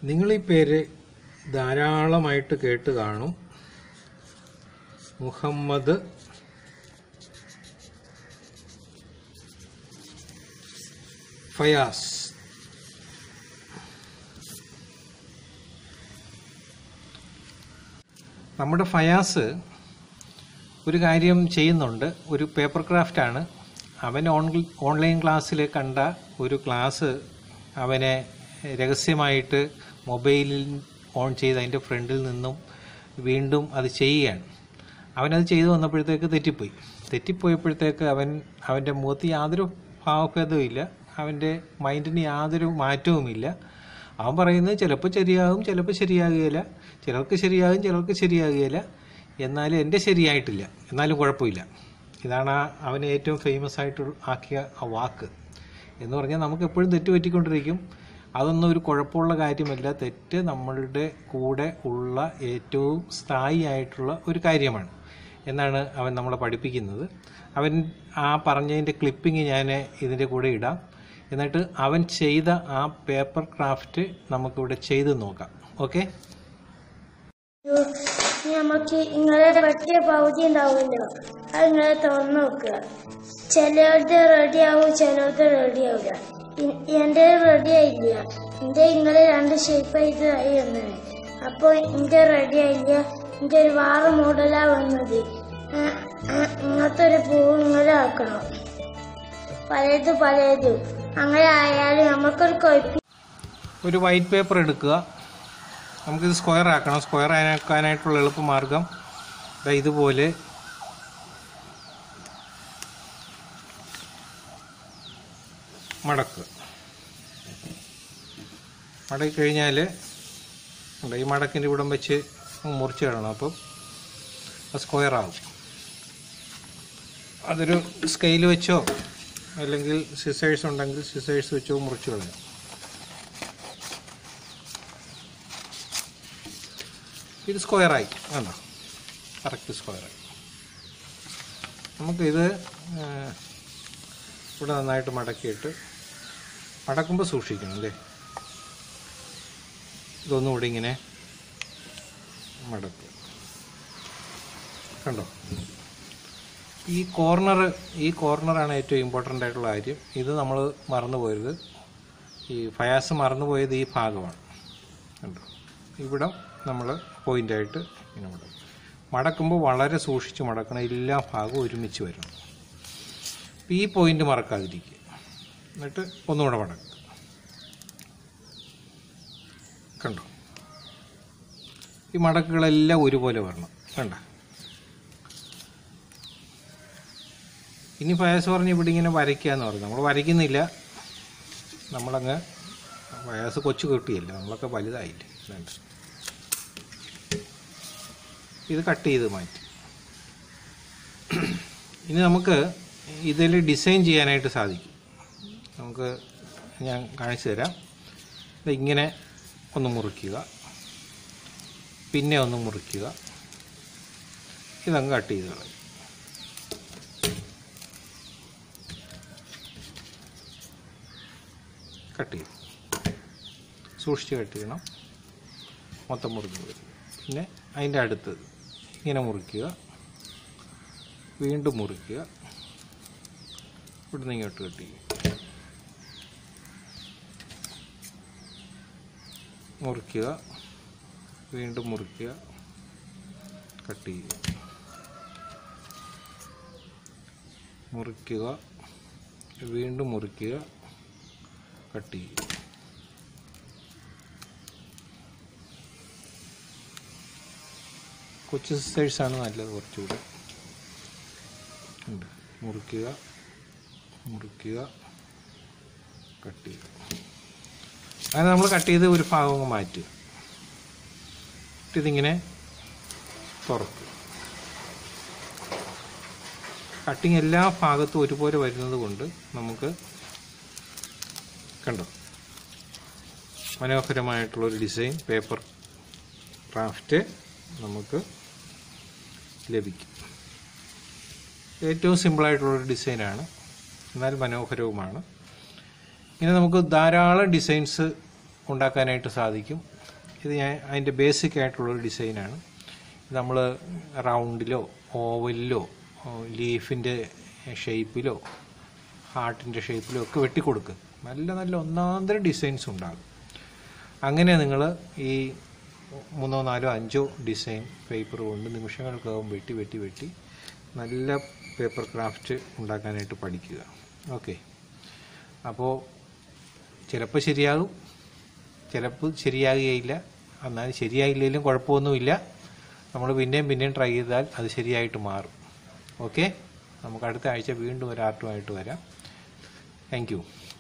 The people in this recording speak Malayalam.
നിങ്ങൾ ഈ പേര് ധാരാളമായിട്ട് കേട്ട് കാണും മുഹമ്മദ് ഫയാസ് നമ്മുടെ ഫയാസ് ഒരു കാര്യം ചെയ്യുന്നുണ്ട് ഒരു പേപ്പർ ക്രാഫ്റ്റാണ് അവൻ ഓൺ ഓൺലൈൻ ക്ലാസ്സിൽ കണ്ട ഒരു ക്ലാസ് അവനെ രഹസ്യമായിട്ട് മൊബൈലിൽ ഓൺ ചെയ്ത് അതിൻ്റെ ഫ്രണ്ടിൽ നിന്നും വീണ്ടും അത് ചെയ്യുകയാണ് അവനത് ചെയ്തു വന്നപ്പോഴത്തേക്ക് തെറ്റിപ്പോയി തെറ്റിപ്പോയപ്പോഴത്തേക്ക് അവൻ അവൻ്റെ മുഖത്ത് യാതൊരു ഭാവഭേദവും ഇല്ല അവൻ്റെ മൈൻഡിന് യാതൊരു മാറ്റവുമില്ല അവൻ പറയുന്നത് ചിലപ്പോൾ ശരിയാകും ചിലപ്പോൾ ശരിയാകുകയില്ല ചിലർക്ക് ശരിയാകും ചിലർക്ക് ശരിയാകുകയില്ല എന്നാലും എൻ്റെ ശരിയായിട്ടില്ല എന്നാലും കുഴപ്പമില്ല ഇതാണ് ആ അവനെ ഏറ്റവും ഫേമസ് ആയിട്ട് ആക്കിയ ആ വാക്ക് എന്ന് പറഞ്ഞാൽ നമുക്ക് എപ്പോഴും തെറ്റ് പറ്റിക്കൊണ്ടിരിക്കും അതൊന്നും ഒരു കുഴപ്പമുള്ള കാര്യമല്ല തെറ്റ് നമ്മളുടെ കൂടെ ഉള്ള ഏറ്റവും സ്ഥായി ആയിട്ടുള്ള ഒരു കാര്യമാണ് എന്നാണ് അവൻ നമ്മളെ പഠിപ്പിക്കുന്നത് അവൻ ആ പറഞ്ഞതിൻ്റെ ക്ലിപ്പിംഗ് ഞാൻ ഇതിൻ്റെ കൂടെ ഇടാം എന്നിട്ട് അവൻ ചെയ്ത ആ പേപ്പർ ക്രാഫ്റ്റ് നമുക്കിവിടെ ചെയ്ത് നോക്കാം ഓക്കെ നമുക്ക് ഇങ്ങളെ പറ്റിയ പകുതി ഉണ്ടാവുമല്ലോ അത് ഇങ്ങളെ തുറന്നു നോക്കുക ചിലരുടെ റെഡി ആവും ചിലരുടെ റെഡി ആവില്ല എന്റെ റെഡി ആയില്ല എന്റെ ഇങ്ങളെ രണ്ട് ഷേപ്പായിട്ട് ആയി വന്നത് അപ്പൊ എന്റെ റെഡി ആയില്ല എന്റെ ഒരു വേറെ മോഡലാ വന്നത് ആ, ആ, ഇങ്ങനത്തെ ഒരു പൂവ് ഇങ്ങനെ ആക്കണം പലതും പലതും അങ്ങനെ ആയാലും നമുക്കൊരു കുഴപ്പം ഒരു വൈറ്റ് പേപ്പർ എടുക്കുക നമുക്കിത് സ്ക്വയർ ആക്കണം സ്ക്വയർ ആക്കാനായിട്ടുള്ള എളുപ്പമാർഗം ദാ ഇതുപോലെ മടക്കുക മടക്കി കഴിഞ്ഞാൽ ഈ മടക്കിൻ്റെ ഇവിടം വെച്ച് മുറിച്ച് കളയണം അപ്പം സ്ക്വയർ ആവും അതൊരു സ്കെയിൽ വെച്ചോ അല്ലെങ്കിൽ സിസേഴ്സ് ഉണ്ടെങ്കിൽ സിസേഴ്സ് വെച്ചോ മുറിച്ച് കളയാം ഇത് സ്ക്വയറായി കണ്ടോ കറക്റ്റ് സ്ക്വയറായി നമുക്കിത് ആ, ഇവിടെ നന്നായിട്ട് മടക്കിയിട്ട് മടക്കുമ്പോൾ സൂക്ഷിക്കണം അല്ലേ ഇതൊന്നും ഇവിടെ ഇങ്ങനെ മടക്കും കണ്ടോ ഈ കോർണർ ഈ കോർണറാണ് ഏറ്റവും ഇമ്പോർട്ടൻ്റ് ആയിട്ടുള്ള കാര്യം ഇത് നമ്മൾ മറന്നു പോയത് ഈ ഫയാസ് മറന്നു പോയത് ഈ ഭാഗമാണ് കണ്ടോ ഇവിടം നമ്മൾ പോയിൻ്റായിട്ട് ഇങ്ങനെ മടക്കും മടക്കുമ്പോൾ വളരെ സൂക്ഷിച്ച് മടക്കണം എല്ലാ ഭാഗവും ഒരുമിച്ച് വരണം അപ്പോൾ ഈ പോയിന്റ് മറക്കാതിരിക്കുക എന്നിട്ട് ഒന്നുകൂടെ മടക്കുക കണ്ടോ ഈ മടക്കുകളെല്ലാം ഒരുപോലെ വരണം കണ്ട ഇനി ഫയാസ് പറഞ്ഞ് ഇവിടെ ഇങ്ങനെ വരയ്ക്കുക എന്ന് പറഞ്ഞു നമ്മൾ വരയ്ക്കുന്നില്ല നമ്മളങ്ങ് ഫയാസ് കൊച്ചു കെട്ടിയല്ല നമ്മളൊക്കെ വലുതായില്ലേ വേണ്ട ഇത് കട്ട് ചെയ്ത് മാറ്റി ഇനി നമുക്ക് ഇതിൽ ഡിസൈൻ ചെയ്യാനായിട്ട് സാധിക്കും നമുക്ക് ഞാൻ കാണിച്ചു തരാം ഇത് ഇങ്ങനെ ഒന്ന് മുറിക്കുക പിന്നെ ഒന്ന് മുറിക്കുക ഇതങ്ങ് കട്ട് ചെയ്ത് കളയും കട്ട് ചെയ്തു സൂക്ഷിച്ച് കട്ട് ചെയ്യണം മൊത്തം മുറിഞ്ഞ് വരും പിന്നെ അതിൻ്റെ അടുത്തത് ഇങ്ങനെ മുറിക്കുക വീണ്ടും മുറിക്കുക ഇവിടുന്ന് ഇങ്ങോട്ട് കട്ട് ചെയ്യും മുറിക്കുക വീണ്ടും മുറിക്കുക കട്ട് ചെയ്യുക മുറിക്കുക വീണ്ടും മുറിക്കുക കട്ട് ചെയ്യുക കൊച്ചു സിസ്റ്റേഴ്സാണ് നല്ലത് കുറച്ചുകൂടെ ഉണ്ട് മുറിക്കുക മുറിക്കുക കട്ട് ചെയ്യുക അങ്ങനെ നമ്മൾ കട്ട് ചെയ്ത് ഒരു ഭാഗം അങ്ങ് മാറ്റുക എന്നിട്ട് ഇതിങ്ങനെ തുറക്കുക കട്ടിങ് എല്ലാ ഭാഗത്തും ഒരുപോലെ വരുന്നത് കൊണ്ട് നമുക്ക് കണ്ടോ മനോഹരമായിട്ടുള്ളൊരു ഡിസൈൻ പേപ്പർ ക്രാഫ്റ്റ് നമുക്ക് ലഭിക്കും ഏറ്റവും സിമ്പിളായിട്ടുള്ളൊരു ഡിസൈനാണ് എന്നാൽ മനോഹരവുമാണ് ഇങ്ങനെ നമുക്ക് ധാരാളം ഡിസൈൻസ് ഉണ്ടാക്കാനായിട്ട് സാധിക്കും ഇത് ഞാൻ അതിൻ്റെ ബേസിക് ആയിട്ടുള്ളൊരു ഡിസൈനാണ് നമ്മൾ റൗണ്ടിലോ ഓവലിലോ ലീഫിൻ്റെ ഷേപ്പിലോ ഹാർട്ടിൻ്റെ ഷേപ്പിലോ ഒക്കെ വെട്ടിക്കൊടുക്കുക നല്ല നല്ല ഒന്നാന്തര ഡിസൈൻസ് ഉണ്ടാകും അങ്ങനെ നിങ്ങൾ ഈ മൂന്നോ നാലോ അഞ്ചോ ഡിസൈൻ പേപ്പർ കൊണ്ട് നിമിഷങ്ങൾക്കകം വെട്ടി വെട്ടി വെട്ടി നല്ല പേപ്പർ ക്രാഫ്റ്റ് ഉണ്ടാക്കാനായിട്ട് പഠിക്കുക ഓക്കെ അപ്പോൾ ചിലപ്പോൾ ശരിയാകും ചിലപ്പോൾ ശരിയാകുകയില്ല എന്നാൽ ശരിയായില്ലെങ്കിലും കുഴപ്പമൊന്നുമില്ല നമ്മൾ പിന്നെയും പിന്നെയും ട്രൈ ചെയ്താൽ അത് ശരിയായിട്ട് മാറും ഓക്കെ നമുക്ക് അടുത്ത ആഴ്ച വീണ്ടും ഒരു ആർട്ടുമായിട്ട് വരാം താങ്ക് യു